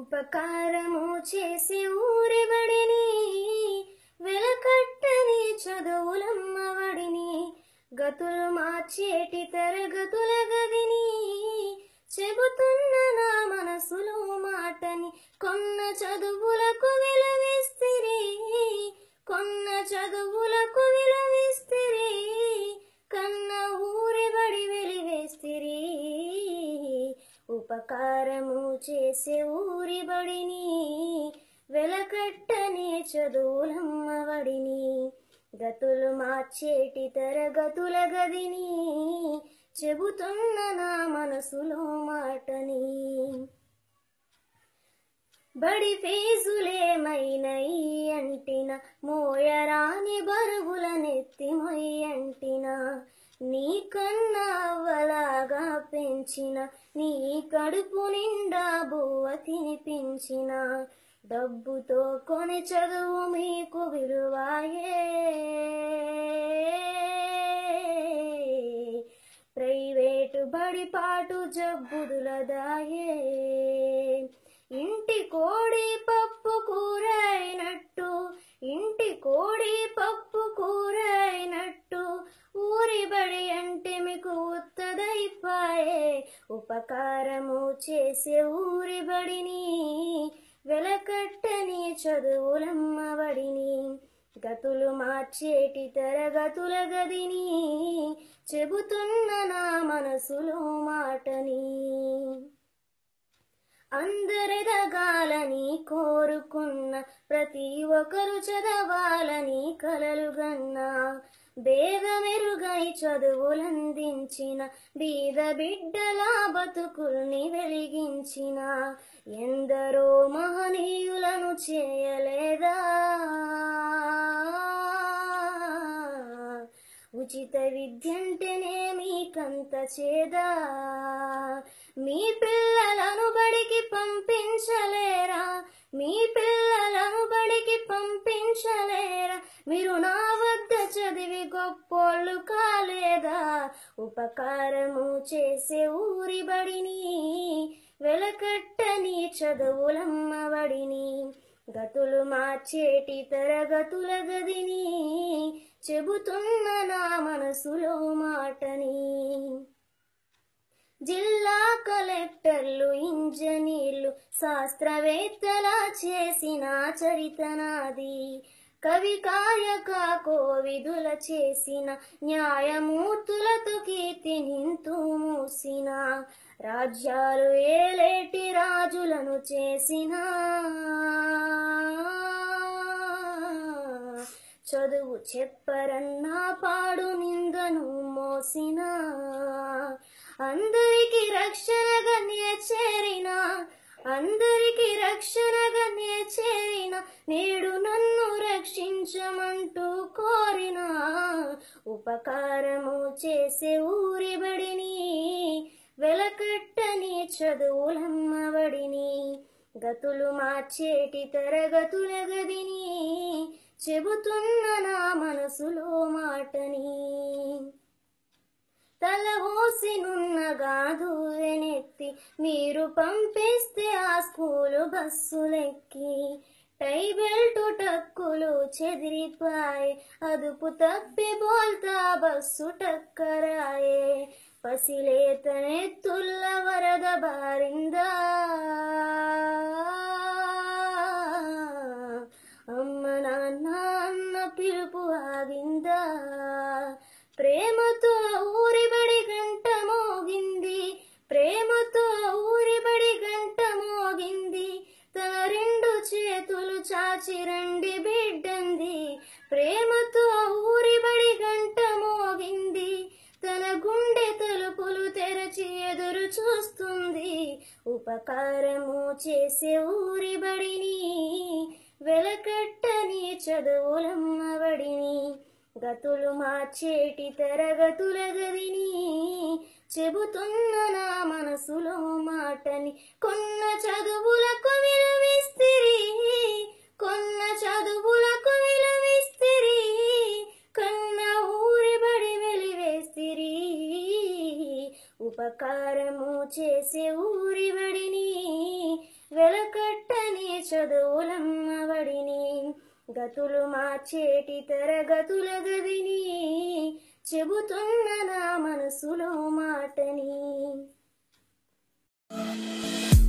ఉపకారము చేసి ఊరిబడిని వెలకట్టని చదువులమ్మవడిని గతులు మార్చేటి తరగతుల గదిని చెబుతున్న నా మనసులో మాటని కొన్న చదువులకు విలువిస్తిరి కొన్న చదువులకు విలువిస్తిరి కన్న ఊరిబడి వెలివేస్తిరి ఉపకారము చేసే ఊరిబడిని వెలకట్టనే చదువులమ్మవడిని గతులు మార్చేటి తరగతుల గదిని చెబుతున్న నా మనసులో మాటని బడి ఫీజులేమైనయి అంటిన మోయరాని బరుగుల నెత్తి మొయ్యంటిన నీ కన్నా అవ్వలాగా పెంచిన నీ కడుపు నిండా బువ్వ తినిపించిన డబ్బుతో కొని చదువు మీకు విలువాయే ప్రైవేటు బడిపాటు జబ్బుదులదాయే ఇంటి కోడి పప్పు కూర అయినట్టు ఇంటి కోడి పప్పు కూర అయినట్టు ఊరి బడి అంటే మీకు ఉత్తదైపాయే ఉపకారము చేసే ఊరి బడిని వెలకట్టని చదువులమ్మబడిని గతులు మార్చేటి తరగతుల గదిని చెబుతున్న నా మనసులో మాటని అందరెదగాలని కోరుకున్న ప్రతి ఒక్కరు చదవాలని కలలుగన్నా భేదమెరుగై చదువులందించిన బీద బిడ్డల బతుకుల్ని వెలిగించిన ఎందరో మహనీయులను చేయలేదా ఉచిత విద్యంటేనే మీకంత చేదా మీ పిల్లలను బడికి పంపించలేరా మీ పిల్లలను బడికి పంపించలేరా మీరు నా వద్ద చదివి గొప్పోళ్ళు కాలేదా ఉపకారము చేసే ఊరి బడిని వెలకట్టని చదువులమ్మబడిని గతులు మార్చేటి తరగతుల గదిని చెబుతున్న నా మనసులో మాటని జిల్లా కలెక్టర్లు ఇంజనీర్లు శాస్త్రవేత్తలా చేసిన చరితనాది కవి కాయక కోవిదుల చేసిన న్యాయమూర్తులతో కీర్తి నింతూ మూసిన రాజ్యాలు ఏలేటి రాజులను చేసిన చదువు చెప్పరన్నా పాడు నిందను మోసిన అందరికి రక్షణగా చేరిన అందరికి రక్షణగా చేరిన నేడు నన్ను రక్షించమంటూ కోరిన ఉపకారము చేసే ఊరి బడిని వెలకట్టని చదువులమ్మబడిని గతులు మార్చేటి తరగతుల గదిని చెబుతున్న నా మనసులో మాటని తల ఓసినున్నగాదు వెనెత్తి మీరు పంపిస్తే ఆ స్కూలు బస్సులెక్కి టై బెల్ట్ టక్కులు చెదిరిపాయే అదుపు తప్పి బోల్తా బస్సు టక్కరాయే పసిలేతనెత్తుల్ల వరద బారిందా అమ్మ నాన్న అన్న పిలుపు ఆగిందా ప్రేమతో ఊరిబడి గంట మోగింది ప్రేమతో ఊరిబడి గంట మోగింది తన రెండు చేతులు చాచి రండి బిడ్డంది ప్రేమతో ఊరిబడి గంట మోగింది తన గుండె తలుపులు తెరచి ఎదురు చూస్తుంది ఉపకారము చేసే ఊరి బడిని వెలకట్టని చదువులమ్మబడిని గతులు మార్చేటి తరగతుల గదిని చెబుతున్న నా మనసులో మాటని కొన్న చదువులకు విలువిస్తిరి కొన్న చదువులకు విలువిస్తిరి కన్న ఊరి బడి వెలివేస్తిరి ఉపకారము చేసే ఊరి బడిని వెలకట్ట చదువులమ్మబడిని గతులు మార్చేటి తరగతుల గదిని చెబుతున్న నా మనసులో మాటని